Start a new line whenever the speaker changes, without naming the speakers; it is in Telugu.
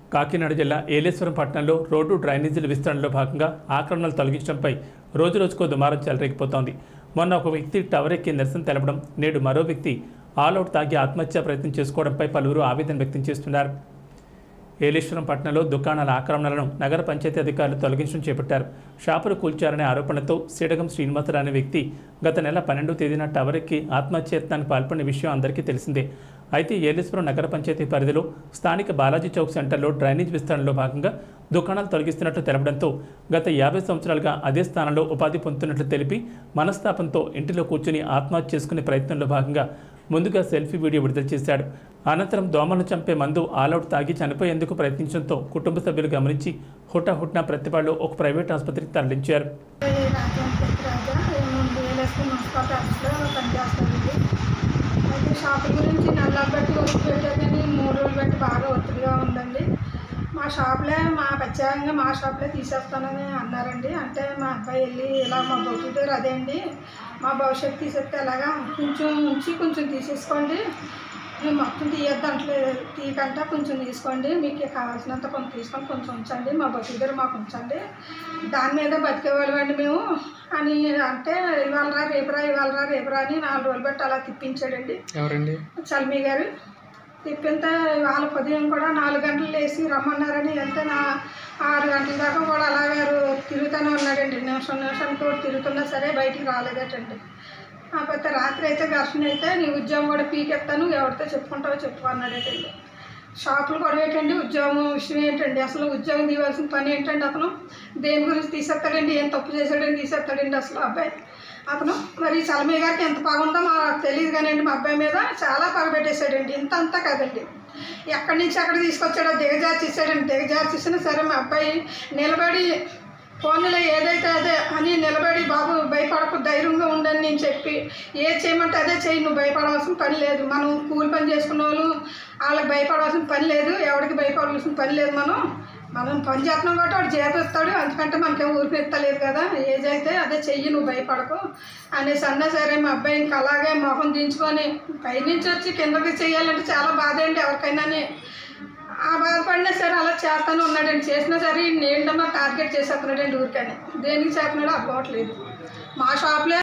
కాకినాడ జిల్లా ఏలేశ్వరం పట్టణంలో రోడ్డు డ్రైనేజీల విస్తరణలో భాగంగా ఆక్రమణలు తొలగించడంపై రోజు రోజుకో దుమారం చెలరేగిపోతోంది మొన్న ఒక వ్యక్తి టవర్ ఎక్కి నిరసన తెలపడం నేడు మరో వ్యక్తి ఆల్అవుట్ తాగి ఆత్మహత్యా ప్రయత్నం చేసుకోవడంపై పలువురు ఆవేదన వ్యక్తం చేస్తున్నారు ఏలేశ్వరం పట్టణంలో దుకాణాల ఆక్రమణలను నగర పంచాయతీ అధికారులు తొలగించడం చేపట్టారు షాపులు కూల్చారనే ఆరోపణలతో సీడగం శ్రీనివాసరావు అనే వ్యక్తి గత నెల పన్నెండవ తేదీన టవర్ ఎక్కి ఆత్మహత్యత్నానికి పాల్పడిన విషయం అందరికీ తెలిసిందే అయితే ఏలేశ్వరం నగర పంచాయతీ పరిధిలో స్థానిక బాలాజీ చౌక్ సెంటర్లో డ్రైనేజ్ విస్తరణలో భాగంగా దుకాణాలు తొలగిస్తున్నట్లు తెలపడంతో గత యాభై సంవత్సరాలుగా అదే స్థానంలో ఉపాధి పొందుతున్నట్లు తెలిపి మనస్తాపంతో ఇంటిలో కూర్చుని ఆత్మహత్య చేసుకునే ప్రయత్నంలో భాగంగా ముందుగా సెల్ఫీ వీడియో విడుదల చేశాడు అనంతరం దోమలను చంపే మందు ఆల్అవుట్ తాగి చనిపోయేందుకు ప్రయత్నించడంతో కుటుంబ సభ్యులు గమనించి హుటాహుట్న ప్రతిపాడులో ఒక ప్రైవేట్ ఆసుపత్రికి తరలించారు
రాజా ముందు వేలేసుకుని మున్సిపాలిటీ ఆఫీస్లో పనిచేస్తానండి అయితే షాపుల గురించి నెలలు బట్టి ఒత్తిడి పెట్టారు కానీ మూడు రోజులు బట్టి బాగా ఒత్తిడిగా ఉందండి మా షాప్లే మా ప్రత్యేకంగా మా షాప్లే తీసేస్తానని అన్నారండి అంటే మా అబ్బాయి వెళ్ళి ఇలా మా బొట్టు దగ్గర అదే అండి మా భవిష్యత్తు తీసేస్తే ఎలాగా కొంచెం ఉంచి కొంచెం తీసేసుకోండి మేము మొత్తం తీయద్దంటలేదు తీయకంట కొంచెం తీసుకోండి మీకు కావాల్సినంత కొంత తీసుకొని కొంచెం ఉంచండి మా బతుకు దగ్గర మాకు ఉంచండి దాని మీద బతికేవాళ్ళమండి మేము అని అంటే ఇవాళరా రేపురా ఇవాళరా రేపురా అని నాలుగు రోజులు బట్టి అలా తిప్పించాడండి
ఎవరండి
చల్మి గారు తిప్పితే వాళ్ళ ఉదయం కూడా నాలుగు గంటలు లేచి రమ్మన్నారని వెళ్తే నా ఆరు గంటల దాకా కూడా అలాగే తిరుగుతూనే ఉన్నాడండి నిమిషం నిమిషానికి కూడా తిరుగుతున్నా సరే బయటికి రాలేదటండి కాకపోతే రాత్రి అయితే ఘర్షణ అయితే నీ ఉద్యోగం కూడా పీకెత్తాను ఎవరితో చెప్పుకుంటావో చెప్పు అన్నాడటండి షాపులు కూడా ఏంటండి ఉద్యోగం విషయం ఏంటండి అసలు ఉద్యోగం తీయవలసిన పని ఏంటండి అతను దేని గురించి తీసేస్తాడండి ఏం తప్పు చేశాడని తీసేస్తాడండి అసలు అబ్బాయి అతను మరి చలమీ గారికి ఎంత బాగుందో మాకు తెలియదు కానండి మా అబ్బాయి మీద చాలా పగబెట్టేశాడండి ఇంత అంతా కదండి ఎక్కడి నుంచి ఎక్కడ తీసుకొచ్చాడో దిగజార్చిస్తాడండి దిగజార్చిసినా సరే మా అబ్బాయి నిలబడి ఫోన్లో ఏదైతే అదే అని నిలబడి బాబు భయపడకు ధైర్యంగా ఉండని నేను చెప్పి ఏది చేయమంటే అదే చెయ్యి నువ్వు భయపడవలసిన పని లేదు మనం కూలి పని చేసుకున్న వాళ్ళు వాళ్ళకి భయపడవలసిన పని లేదు ఎవరికి భయపడవలసిన పని లేదు మనం మనం పని చేస్తున్నాం కాబట్టి వాడు జీతం ఇస్తాడు అందుకంటే మనకేం ఊరికి ఎత్తలేదు కదా ఏజ్ అయితే అదే చెయ్యి నువ్వు భయపడకు అనేసి అన్నా సరే మా అబ్బాయి ఇంకా అలాగే మొహం దించుకొని పైనుంచి వచ్చి కిందకి చేయాలంటే చాలా బాధ అండి ఎవరికైనాని ఆ బాధపడినా సరే అలా చేస్తానే ఉన్నాడండి చేసినా సరే ఏంటమ్మా టార్గెట్ చేసేస్తున్నాడండి ఊరికని దేనికి చేస్తున్నాడో అవ్వట్లేదు మా షాప్లో